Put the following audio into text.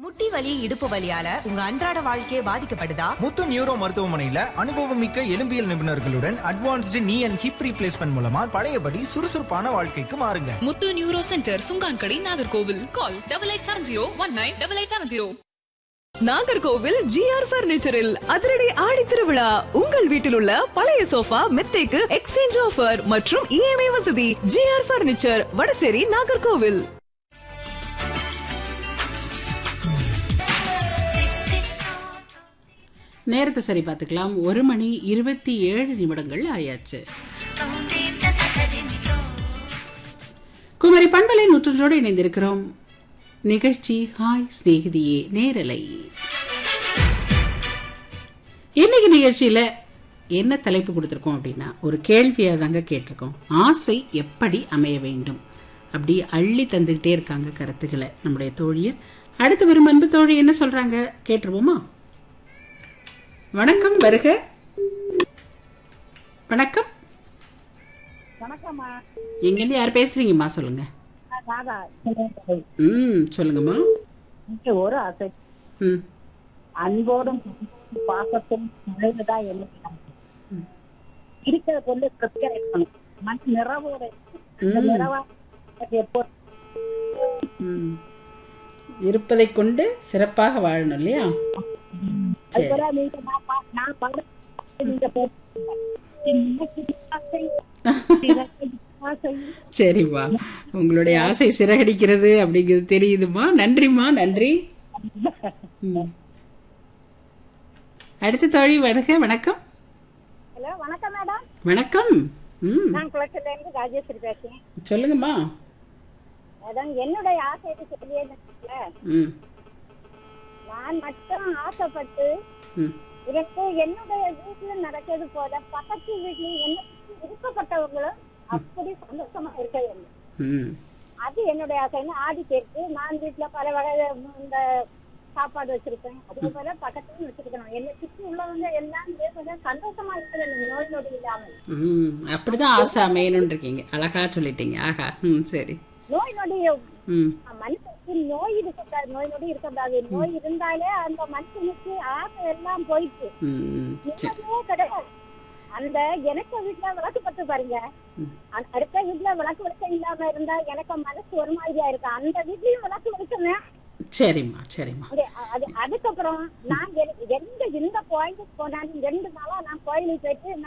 முட்டி வலி இடுப்பு வலியால உங்க அன்றாட வாழ்க்கையே பாதிக்கப்படுதா முத்து நியூரோ மருத்துவமனையில அனுபவமிக்க எலும்பியல் நிபுணர்களுடன் அட்வான்ஸ்டு நீ அண்ட் ஹிப் ரீப்ளேஸ்மெண்ட் மூலமா பழையபடி சுறுசுறுப்பான வாழ்க்கைக்கு மாறுங்க Muthu neuro centre Sungankadai Nagercoil call double eight seven zero one nine double eight seven zero Nagercoil GR பர்னிச்சரில் அதிரடி ஆடி திருவிழா உங்கள் வீட்டில் உள்ள பழைய சோஃபா மெத்தைக்கு எக்ஸ்சேஞ்ச் ஆஃபர் மற்றும் இஎம்ஐ வசதி ஜிஆர் பர்னிச்சர் வடசேரி நாகர்கோவில் நேரத்தை சரி பார்த்துக்கலாம் ஒரு மணி இருபத்தி ஏழு நிமிடங்கள் ஆயாச்சு குமரி பண்பலை நூற்றோடு இணைந்திருக்கிறோம் நிகழ்ச்சி ஹாய் சிநேகிதியே நேரலை இன்னைக்கு நிகழ்ச்சியில என்ன தலைப்பு கொடுத்துருக்கோம் அப்படின்னா ஒரு கேள்வியாக தாங்க கேட்டிருக்கோம் ஆசை எப்படி அமைய வேண்டும் அப்படி அள்ளி தந்துக்கிட்டே இருக்காங்க கருத்துக்களை நம்முடைய தோழியர் அடுத்து வரும் அன்பு தோழி என்ன சொல்றாங்க கேட்டுருவோமா வணக்கம் வருக வணக்கம் வணக்கம்மா எங்கேருந்து யார் பேசுறீங்கம்மா சொல்லுங்க நான் ராதா ம் சொல்லுங்கம்மா எனக்கு ஒரு ஆசை ம் அன்போடும் பாசத்தும் நிறைவுதான் என்ன இருக்கிற கொண்டு திருப்தியா இருக்கணும் மண் நிறைவோட அந்த நிறைவா எப்போ ம் இருப்பதை கொண்டு சிறப்பாக வாழணும் இல்லையா சரி அதுபோல நீங்க நான் பா- நான் பாடு நீங்க போட்டு ஆசை ஆசை சரிம்மா உங்களுடைய ஆசை சிறகடிக்கிறது அப்படிங்கிறது தெரியுதுமா நன்றிம்மா நன்றி ம். அடுத்த தோழி வருக வணக்கம் ஹலோ வணக்கம் மேடம் வணக்கம் ம் நான் குளத்துல இருந்து ராஜேஸ்வரி பேசுறேன் சொல்லுங்கம்மா மேடம் என்னுடைய ஆசை சொல்லியே ம் நான் மட்டும் ஆசைப்பட்டு ம் எனக்கு என்னுடைய வீட்டுல நடக்கிறது போல பக்கத்து வீட்லயும் என்ன இருக்கப்பட்டவங்களும் அப்படி சந்தோஷமா இருக்க வேண்டும் ம் அது என்னுடைய ஆசைன்னு ஆடி சேர்த்து நான் வீட்டுல பல வகை இந்த சாப்பாடு வச்சிருப்பேன் அதே போல பக்கத்துலயும் வச்சிருக்கணும் என்னை சுற்றி உள்ளவங்க எல்லாம் பேசுறத சந்தோஷமா இருக்க வேண்டும் நோய் நொடி இல்லாமல் ம் அப்படிதான் ஆசை அமையணும்னு இருக்கீங்க அழகா சொல்லிட்டீங்க ஆஹா ம் சரி நோய் நொடி ம் மனுஷனுக்கு நோய் இருக்கக்கூடாது நோய் நொடி இருக்கக்கூடாது நோய் இருந்தாலே அந்த மனுஷனுக்கு ஆசை எல்லாம் போயிட்டு ம் சரி நிம்மதியே கிடையாது அந்த எனக்கு வீட்டுல விளக்கு பத்து பாருங்க அந்த அடுத்த வீட்டுல விளக்கு வெளிச்சம் இல்லாம இருந்தா எனக்கு மனசு ஒரு மாதிரியா இருக்கு அந்த வீட்லயும் விளக்கு வெளிச்சமே சரிம்மா சரிம்மா அது அது- அதுக்கப்புறம் நான் எ- எந்த எந்த கோயிலுக்கு போனாலும் ரெண்டு நாளா நான் கோயிலுக்கு போயிட்டு